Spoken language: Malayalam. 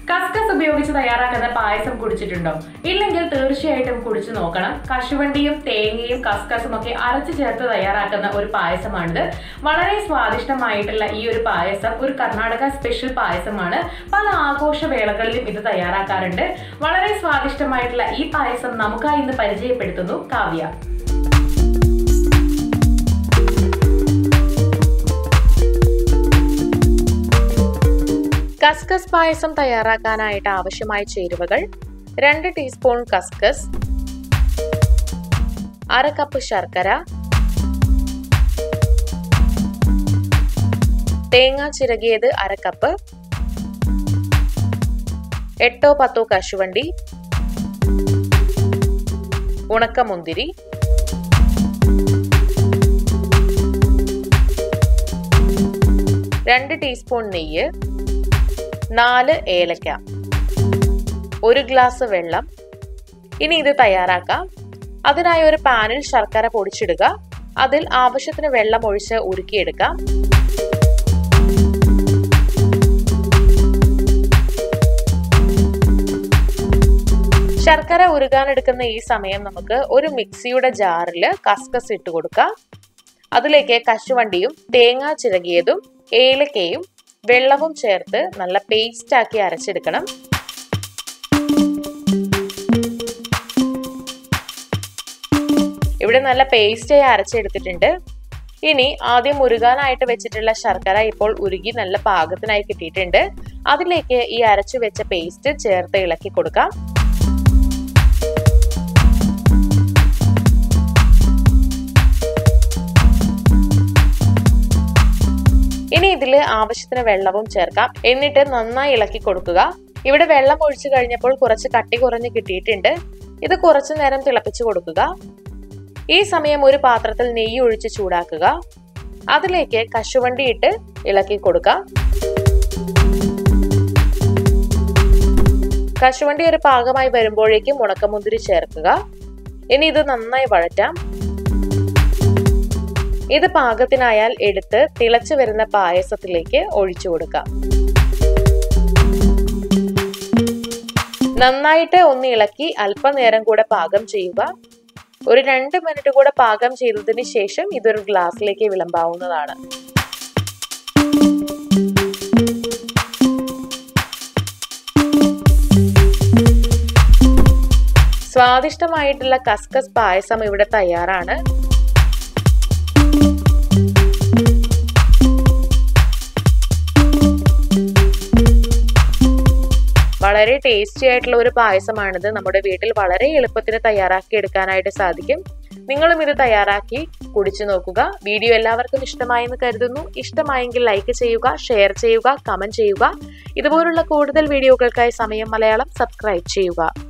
കസ്കസ് ഉപയോഗിച്ച് തയ്യാറാക്കുന്ന പായസം കുടിച്ചിട്ടുണ്ടോ ഇല്ലെങ്കിൽ തീർച്ചയായിട്ടും കുടിച്ചു നോക്കണം കശുവണ്ടിയും തേങ്ങയും കസ്കസും ഒക്കെ അരച്ചു ചേർത്ത് തയ്യാറാക്കുന്ന ഒരു പായസമാണിത് വളരെ സ്വാദിഷ്ടമായിട്ടുള്ള ഈ ഒരു പായസം ഒരു കർണാടക സ്പെഷ്യൽ പായസമാണ് പല ആഘോഷവേളകളിലും ഇത് തയ്യാറാക്കാറുണ്ട് വളരെ സ്വാദിഷ്ടമായിട്ടുള്ള ഈ പായസം നമുക്കായി ഇന്ന് പരിചയപ്പെടുത്തുന്നു കാവ്യ കസ്കസ് പായസം തയ്യാറാക്കാനായിട്ട് ആവശ്യമായ ചേരുവകൾ രണ്ട് ടീസ്പൂൺ കസ്കസ് അര കപ്പ് ശർക്കര തേങ്ങ ചിരകിയത് അര കപ്പ് എട്ടോ പത്തോ കശുവണ്ടി ഉണക്കമുന്തിരി രണ്ട് ടീസ്പൂൺ നെയ്യ് നാല് ഏലക്ക ഒരു ഗ്ലാസ് വെള്ളം ഇനി ഇത് തയ്യാറാക്കാം അതിനായി ഒരു പാനിൽ ശർക്കര പൊടിച്ചിടുക അതിൽ ആവശ്യത്തിന് വെള്ളം ഒഴിച്ച് ഉരുക്കിയെടുക്കാം ശർക്കര ഉരുകാനെടുക്കുന്ന ഈ സമയം നമുക്ക് ഒരു മിക്സിയുടെ ജാറിൽ കസ്കസ് ഇട്ട് കൊടുക്കാം അതിലേക്ക് കശുവണ്ടിയും തേങ്ങ ചിരകിയതും ഏലക്കയും വെള്ളവും ചേർത്ത് നല്ല പേസ്റ്റ് ആക്കി അരച്ചെടുക്കണം ഇവിടെ നല്ല പേസ്റ്റായി അരച്ചെടുത്തിട്ടുണ്ട് ഇനി ആദ്യം ഉരുകാനായിട്ട് വെച്ചിട്ടുള്ള ശർക്കര ഇപ്പോൾ ഉരുകി നല്ല പാകത്തിനായി കിട്ടിയിട്ടുണ്ട് അതിലേക്ക് ഈ അരച്ചു വെച്ച പേസ്റ്റ് ചേർത്ത് ഇളക്കി കൊടുക്കാം ഇനി ഇതിൽ ആവശ്യത്തിന് വെള്ളവും ചേർക്കാം എന്നിട്ട് നന്നായി ഇളക്കി കൊടുക്കുക ഇവിടെ വെള്ളം ഒഴിച്ചു കഴിഞ്ഞപ്പോൾ കുറച്ച് കട്ടി കുറഞ്ഞ് കിട്ടിയിട്ടുണ്ട് ഇത് കുറച്ചു നേരം തിളപ്പിച്ചു കൊടുക്കുക ഈ സമയം ഒരു പാത്രത്തിൽ നെയ്യ് ഒഴിച്ച് ചൂടാക്കുക അതിലേക്ക് കശുവണ്ടി ഇട്ട് ഇളക്കി കൊടുക്കാം കശുവണ്ടി ഒരു പാകമായി വരുമ്പോഴേക്കും ഉണക്കമുന്തിരി ചേർക്കുക ഇനി ഇത് നന്നായി വഴറ്റാം ഇത് പാകത്തിനായാൽ എടുത്ത് തിളച്ചു വരുന്ന പായസത്തിലേക്ക് ഒഴിച്ചു കൊടുക്കാം നന്നായിട്ട് ഒന്ന് ഇളക്കി അല്പനേരം കൂടെ പാകം ചെയ്യുക ഒരു രണ്ട് മിനിറ്റ് കൂടെ പാകം ചെയ്തതിന് ശേഷം ഇതൊരു ഗ്ലാസ്സിലേക്ക് വിളമ്പാവുന്നതാണ് സ്വാദിഷ്ടമായിട്ടുള്ള കസ്കസ് പായസം ഇവിടെ തയ്യാറാണ് വളരെ ടേസ്റ്റി ആയിട്ടുള്ള ഒരു പായസമാണിത് നമ്മുടെ വീട്ടിൽ വളരെ എളുപ്പത്തിന് തയ്യാറാക്കി എടുക്കാനായിട്ട് സാധിക്കും നിങ്ങളും ഇത് തയ്യാറാക്കി കുടിച്ചു നോക്കുക വീഡിയോ എല്ലാവർക്കും ഇഷ്ടമായെന്ന് കരുതുന്നു ഇഷ്ടമായെങ്കിൽ ലൈക്ക് ചെയ്യുക ഷെയർ ചെയ്യുക കമന്റ് ചെയ്യുക ഇതുപോലുള്ള കൂടുതൽ വീഡിയോകൾക്കായി സമയം മലയാളം സബ്സ്ക്രൈബ് ചെയ്യുക